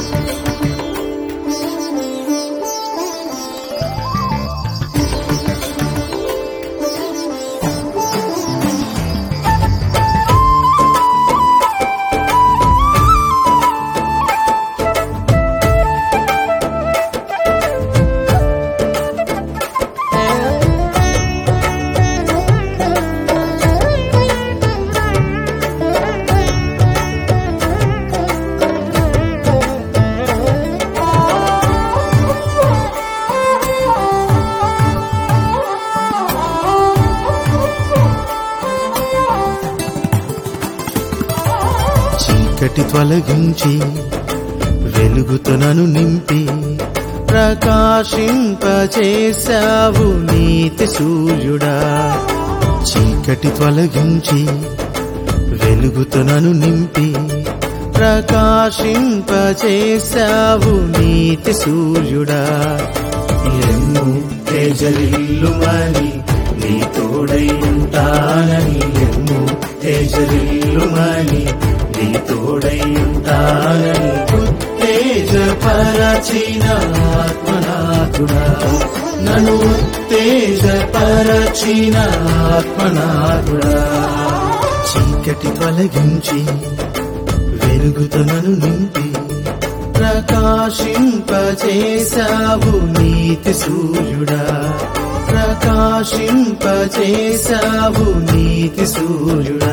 చీకటి తొలగించి వెలుగుతో నన్ను నింపి ప్రకాశింపచేశావు నీతి సూర్యుడా చీకటి తొలగించి వెలుగుతో నన్ను నింపి ప్రకాశింపచేశావు నీతి సూర్యుడా ఎన్ను తేజలిల్లుమని నీ తోడై ఉంటానని ఎన్ను తేజలిల్లుమని నీ తోడై ఉంటానని ఉత్తేజపరచిన ఆత్మనాథుడా నన్ను ఉత్తేజపరచిన ఆత్మనాథుడా చీకటి తొలగించి వెలుగుతో నన్ను నింపి ప్రకాశింపచేశావు నీతి సూర్యుడా ప్రకాశింపచేశావు నీతి సూర్యుడా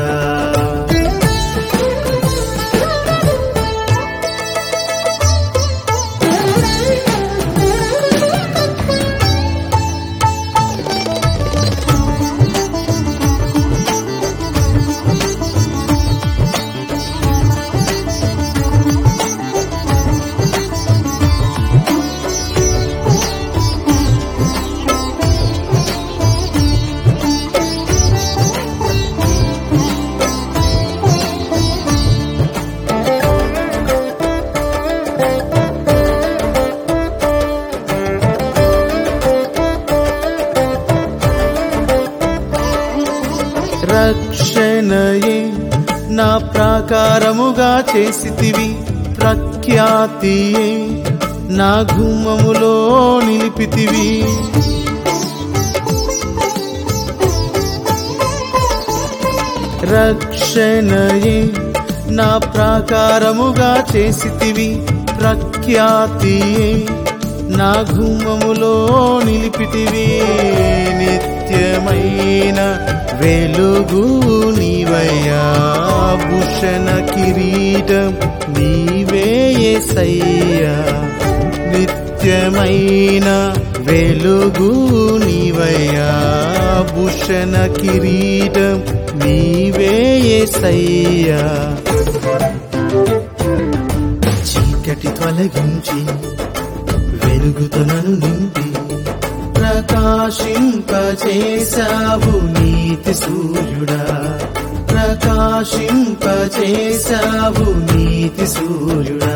రక్షణయే నా ప్రాకారముగా చేసితివి ప్రఖ్యాతియే నా గుమ్మములో నిలిపితివి రక్షణయే నా ప్రాకారముగా చేసితివి ప్రఖ్యాతియే నా గుమ్మములో నిలిపితివి నిత్యమైన వెలుగు నీవయ్యా భూషణ కిరీటం నీవే యేసయ్యా నిత్యమైన వెలుగు నీవయ్యా భూషణ కిరీటం నీవే యేసయ్యా చీకటి తొలగించి వెలుగుతో నన్ను నింపి ప్రకాశింపచేశావు నీతి సూర్యుడా ప్రకాశింపచేశావు నీతి సూర్యుడా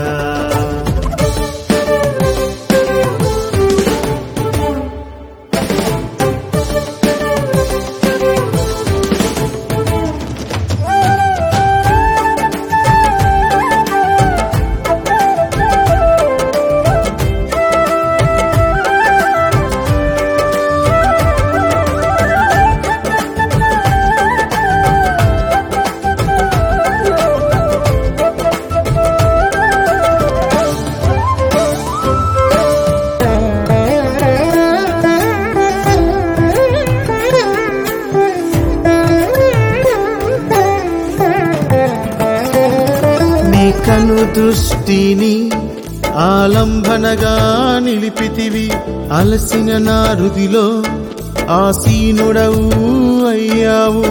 నీ కను దృష్టిని ఆలంబనగా నిలిపితివి అలసిన నా రుదిలో ఆసీనుడవు అయ్యావు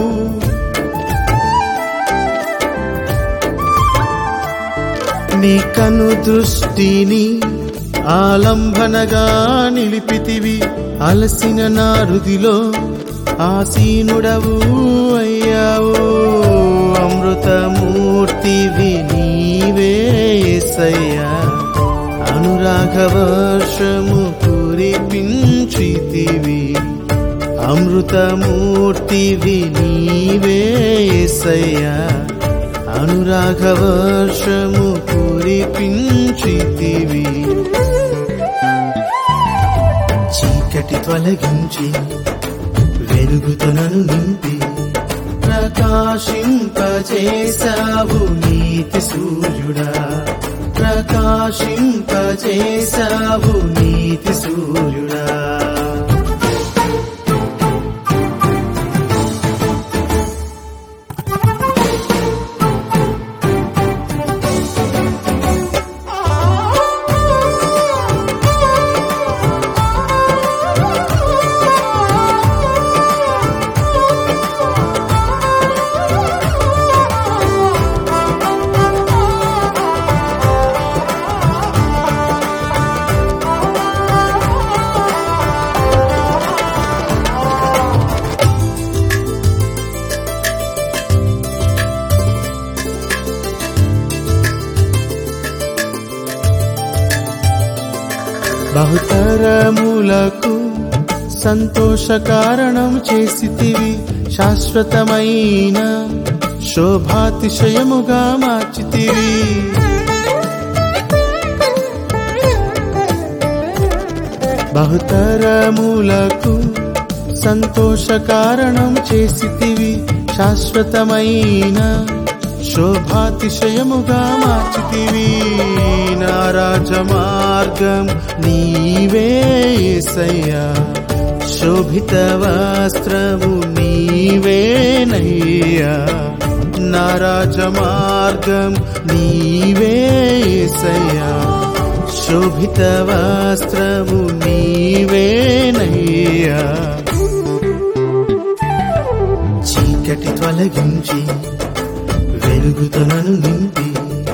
నీ కను దృష్టిని ఆలంబనగా నిలిపితివి అలసిన నా రుదిలో ఆసీనుడవు అయ్యావు అమృతమూర్తివి నీవే యేసయ్యా అనురాగ వర్షము కురిపించితివి అమృతమూర్తివి నీవే యేసయ్యా అనురాగ వర్షము కురిపించితివి తొలగించి వెలుగుతనను నింపి ప్రకాశింపజేశావు నీతి సూర్యుడా ప్రకాశింపజేశావు నీతి సూర్యుడా బహుతరములకు సంతోష కారణం చేసితివి శాశ్వతమైన శోభాతిశయముగా మార్చితివి బహుతరములకు సంతోష కారణం చేసితివి శాశ్వతమైన శోభాతిశయముగా మార్చితివి నా రాజమార్గం నీవే యేసయ్యా శోభిత వస్త్రము నీవేనయ్యా నా రాజమార్గం నీవే యేసయ్యా శోభిత వస్త్రము నీవేనయ్యా చీకటి తొలగించి వెలుగుతనను నింపి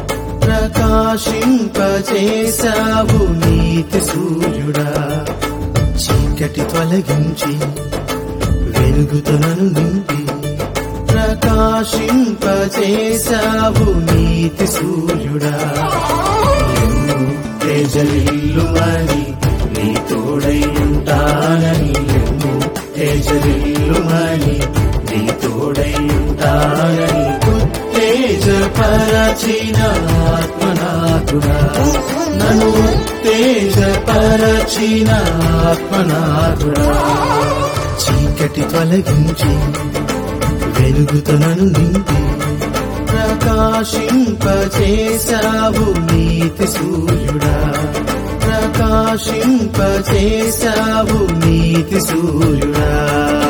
ప్రకాశింపజేశావు నీతి సూర్యుడా చీకటి తొలగించి వెలుగుతనను నింపి ప్రకాశింపజేశావు నీతి సూర్యుడా ఎన్ను తేజలిల్లుమని నీ తోడై ఉంటానని ఎన్ను తేజలిల్లుమని నీ తోడై ఉంటానని ఉత్తేజపరచిన ఆత్మనాథుడా నన్ను ఉత్తేజపరచిన ఆత్మనాథుడా చీకటి తొలగించి వెలుగుతనను నింపి ప్రకాశింపజేశావు నీతి సూర్యుడా ప్రకాశింపజేశావు నీతి సూర్యుడా